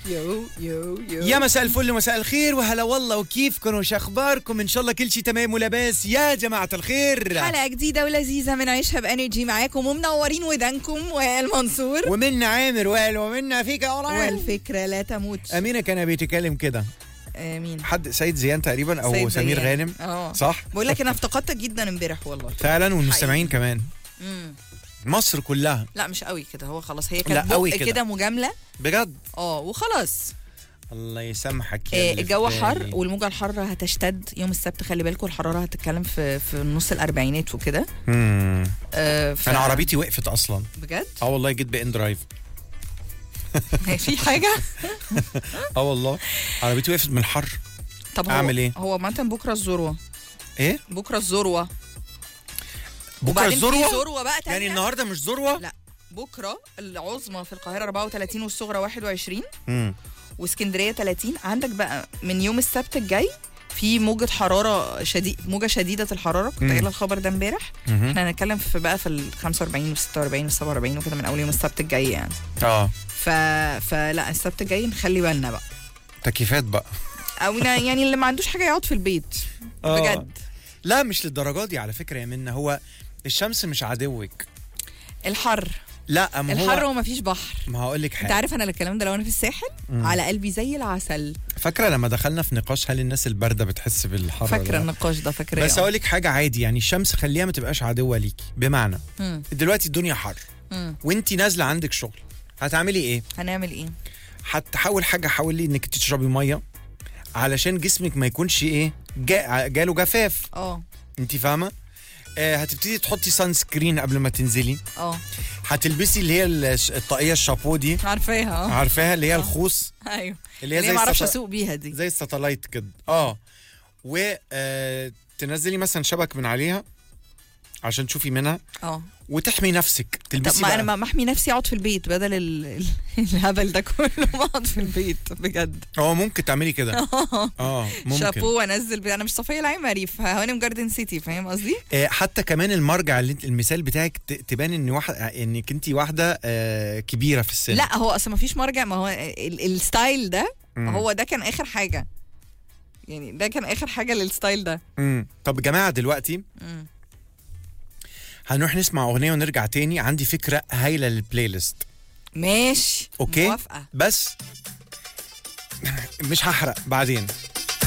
يو يو يو يا مساء الفل ومساء الخير وهلا والله وكيفكم وش اخباركم ان شاء الله كل شيء تمام ولاباس يا جماعه الخير حلقة جديدة ولذيذة من عيشها بانرجي معاكم ومنورين ودانكم وائل منصور ومنا عامر وائل ومنا فيك اوران والفكرة لا تموت امينه كان بيتكلم كده امين حد سيد زيان تقريبا او سيد سمير زيان. غانم اه صح بقول لك انا افتقدتك جدا امبارح والله فعلا والمستمعين كمان مم. مصر كلها لا مش قوي كده هو خلاص هي لا، كانت قوي بق كده. كده مجاملة بجد اه وخلاص الله يسامحك يا آه، اللي الجو في حر بالي. والموجة الحارة هتشتد يوم السبت خلي بالكم الحرارة هتتكلم في في نص الأربعينات وكده مم. آه، ف- انا عربيتي وقفت اصلا بجد اه والله جيت بان درايف في حاجة اه والله عربيتي وقفت من الحر طب هو أعمل إيه؟ هو مثلا بكرة الذروة ايه بكرة الذروة بكره وبعدين في الذروه ذروة بقى تانية يعني النهارده مش ذروه لا بكرة العظمى في القاهرة 34 والصغرى 21 مم. واسكندرية 30 عندك بقى من يوم السبت الجاي في موجة حرارة شديد موجة شديدة الحرارة كنت مم. قايلة الخبر ده امبارح مهم. احنا هنتكلم في بقى في ال 45 وال 46 وال 47 وكده من اول يوم السبت الجاي يعني اه ف... فلا السبت الجاي نخلي بالنا بقى تكييفات بقى او نا- يعني اللي ما عندوش حاجة يقعد في البيت آه. بجد لا مش للدرجه دي على فكره يا منى هو الشمس مش عدوك الحر لا ما الحر هو ومفيش بحر ما هقول لك انت حاجه عارف انا الكلام ده لو انا في الساحل مم. على قلبي زي العسل فاكره لما دخلنا في نقاش هل الناس البارده بتحس بالحر فاكره ولا لا؟ النقاش ده فاكره بس اقول لك حاجه عادي يعني الشمس خليها ما تبقاش عدوه ليكي بمعنى دلوقتي الدنيا حر وانت نازله عندك شغل هتعملي ايه هنعمل ايه هتحاول حاجه حاولي انك تشربي ميه علشان جسمك ما يكونش ايه جا جاله جفاف اه انت فاهمه آه هتبتدي تحطي سان سكرين قبل ما تنزلي اه هتلبسي اللي هي الش- الطاقيه الشابو دي عارفاها اه عارفاها اللي هي آه. الخوص ايوه اللي هي اللي زي ما اعرفش الستا- اسوق بيها دي زي الساتلايت كده اه و آه تنزلي مثلا شبك من عليها عشان تشوفي منها اه وتحمي نفسك طب تلبسي ما بقى. انا ما محمي نفسي اقعد في البيت بدل ال... ال- الهبل ده كله ما اقعد في البيت بجد اه ممكن تعملي كده اه ممكن شابو وانزل بي. انا مش صفيه العمري في هوانم جاردن سيتي فاهم قصدي؟ آه حتى كمان المرجع اللي انت المثال بتاعك ت- تبان ان واحد انك انت واحده آه كبيره في السن لا هو اصلا ما فيش مرجع ما هو ال... الستايل ده مم. هو ده كان اخر حاجه يعني ده كان اخر حاجه للستايل ده مم. طب يا جماعه دلوقتي مم. هنروح نسمع اغنيه ونرجع تاني عندي فكره هايله للبلاي ليست ماشي أوكي. موافقه بس مش هحرق بعدين